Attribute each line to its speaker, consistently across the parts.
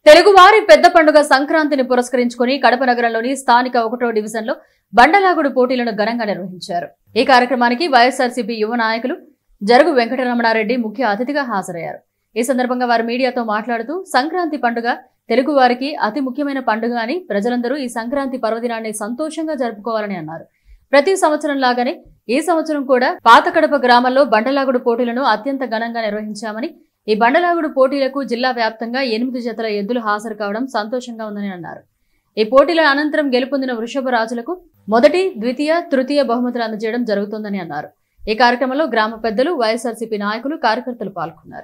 Speaker 1: తెలుగువారి పెద్ద పండుగ సంక్రాంతిని పురస్కరించుకుని కడప నగరంలోని స్థానిక ఒకటో డివిజన్లో బండలాగుడు పోటీలను ఘనంగా నిర్వహించారు ఈ కార్యక్రమానికి వైఎస్ఆర్సీపీ యువ నాయకులు జరుగు వెంకటరమణారెడ్డి ముఖ్య అతిథిగా హాజరయ్యారు ఈ సందర్భంగా వారు మీడియాతో మాట్లాడుతూ సంక్రాంతి పండుగ తెలుగు వారికి అతి ముఖ్యమైన పండుగ అని ప్రజలందరూ ఈ సంక్రాంతి పర్వదినాన్ని సంతోషంగా జరుపుకోవాలని అన్నారు ప్రతి సంవత్సరం లాగానే ఈ సంవత్సరం కూడా పాత కడప గ్రామంలో బండలాగుడు పోటీలను అత్యంత ఘనంగా నిర్వహించామని ఈ బండలాగుడు పోటీలకు జిల్లా వ్యాప్తంగా ఎనిమిది జతల ఎద్దులు హాజరు కావడం సంతోషంగా ఉందని అన్నారు ఈ పోటీల అనంతరం గెలుపొందిన వృషభ రాజులకు మొదటి ద్వితీయ తృతీయ బహుమతులు అందజేయడం జరుగుతోందని అన్నారు ఈ కార్యక్రమంలో గ్రామ పెద్దలు వైఎస్ఆర్సీపీ నాయకులు కార్యకర్తలు పాల్గొన్నారు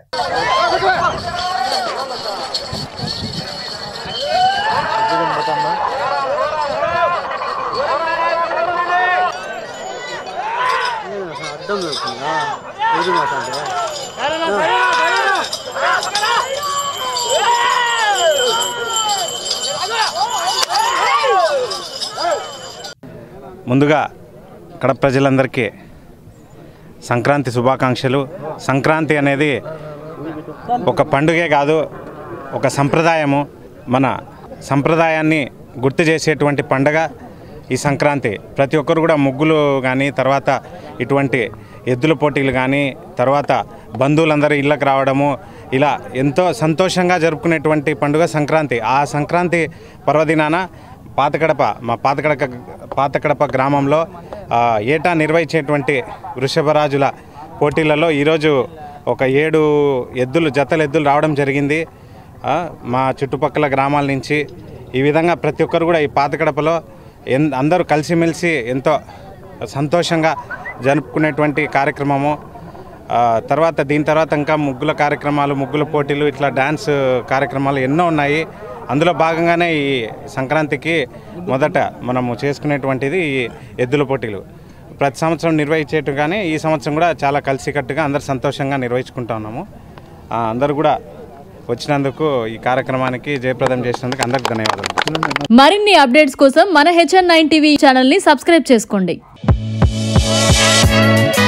Speaker 2: అడ్డం వెళ్తుందా ఎదురు మాట్లాడే
Speaker 3: ముందుగా కడప ప్రజలందరికీ సంక్రాంతి శుభాకాంక్షలు సంక్రాంతి అనేది ఒక పండుగే కాదు ఒక సంప్రదాయము మన సంప్రదాయాన్ని గుర్తు చేసేటువంటి పండగ ఈ సంక్రాంతి ప్రతి ఒక్కరు కూడా ముగ్గులు కానీ తర్వాత ఇటువంటి ఎద్దుల పోటీలు కానీ తర్వాత బంధువులందరూ ఇళ్ళకి రావడము ఇలా ఎంతో సంతోషంగా జరుపుకునేటువంటి పండుగ సంక్రాంతి ఆ సంక్రాంతి పర్వదినాన పాతకడప మా పాతకడప పాతకడప గ్రామంలో ఆ, ఏటా నిర్వహించేటువంటి వృషభరాజుల పోటీలలో ఈరోజు ఒక ఏడు ఎద్దులు జతల ఎద్దులు రావడం జరిగింది ఆ, మా చుట్టుపక్కల గ్రామాల నుంచి ఈ విధంగా ప్రతి ఒక్కరు కూడా ఈ పాతకడపలో ఎన్ అందరూ కలిసిమెలిసి ఎంతో సంతోషంగా జరుపుకునేటువంటి కార్యక్రమము ఆ, తర్వాత దీని తర్వాత ఇంకా ముగ్గుల కార్యక్రమాలు ముగ్గుల పోటీలు ఇట్లా డ్యాన్స్ కార్యక్రమాలు ఎన్నో ఉన్నాయి అందులో భాగంగానే ఈ సంక్రాంతికి మొదట మనము చేసుకునేటువంటిది ఈ ఎద్దుల పోటీలు ప్రతి సంవత్సరం నిర్వహించేట్టుగానే ఈ సంవత్సరం కూడా చాలా కలిసికట్టుగా అందరు సంతోషంగా నిర్వహించుకుంటా ఉన్నాము ఆ, అందరూ కూడా వచ్చినందుకు ఈ కార్యక్రమానికి జయప్రదం చేసినందుకు అందరికి ధన్యవాదాలు
Speaker 1: మరిన్ని అప్డేట్స్ కోసం మన హెచ్ఎన్ నైన్ టీవీ ఛానల్ ని సబ్స్క్రైబ్ చేసుకోండి